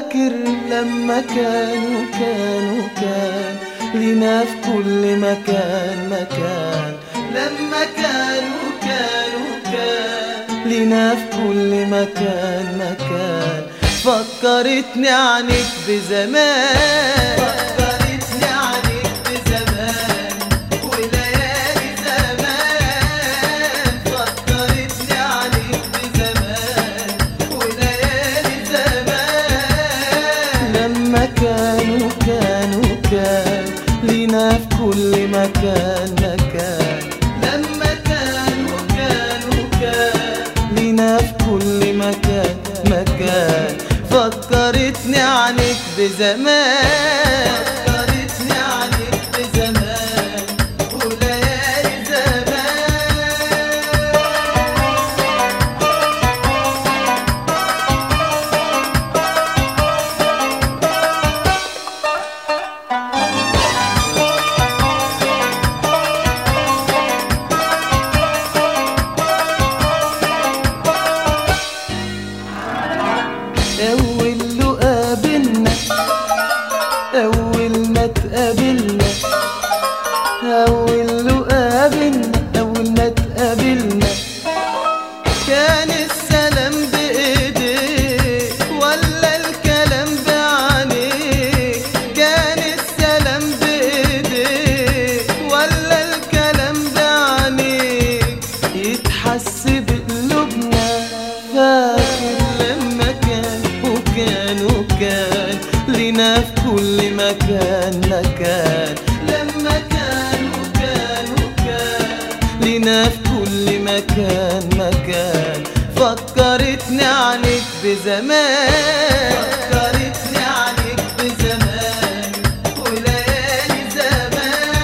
فاكر لما كانوا كانوا كان لينا في كل مكان مكان لما كانوا كانوا كان لينا في كل مكان مكان فكرتني عنك بزمان فكرتني عنك بزمان وليالي زمان فكرتني عنك بزمان وليالي زمان لما كانوا كانوا كان لينا في كل مكان مكان لما كانوا كانوا كان لينا في كل مكان مكان فكرتني عنك بزمان فكرتني عنك بزمان وليالي زمان أول لقا بينا أول ما تقابلنا أول لقا بينا أول ما تقابلنا كان السلام بإيديك ولا الكلام بعينيك كان السلام بإيديك ولا الكلام بعينيك يتحس بقلوبنا فاكر لما كان وكان وكان لينا في كل مكان مكان لما كان وكان وكان لينا في كل مكان مكان فكرتني عنك بزمان فكرتني عنك بزمان وليالي زمان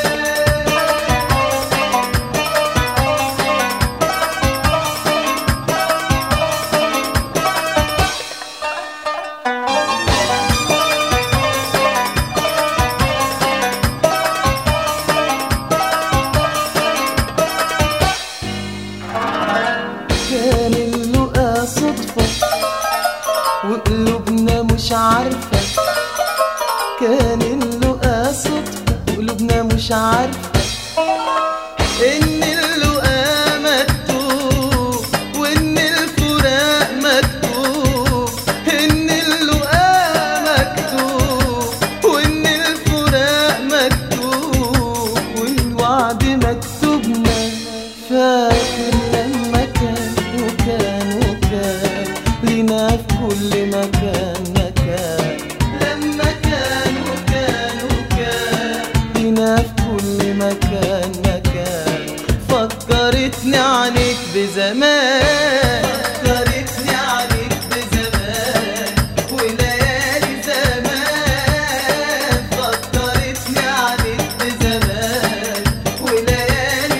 كان اللقا صدفة وقلوبنا مش عارفة كان اللقا صدفة وقلوبنا مش عارفة إن اللقا مكتوب وإن الفراق مكتوب إن اللقا مكتوب وإن الفراق مكتوب والوعد مكتوبنا فاكر لما كان وكان وكان لينا في كل مكان مكان لما كان وكان وكان لينا في كل مكان مكان فكرتني عنك بزمان فكرتني عنك بزمان وليالي زمان فكرتني عنك بزمان وليالي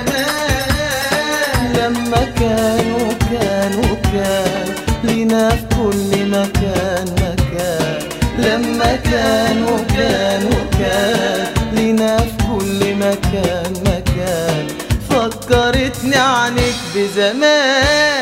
زمان لما كان وكان وكان لينا في كل مكان مكان لما كان وكان وكان لينا في كل مكان مكان فكرتني عنك بزمان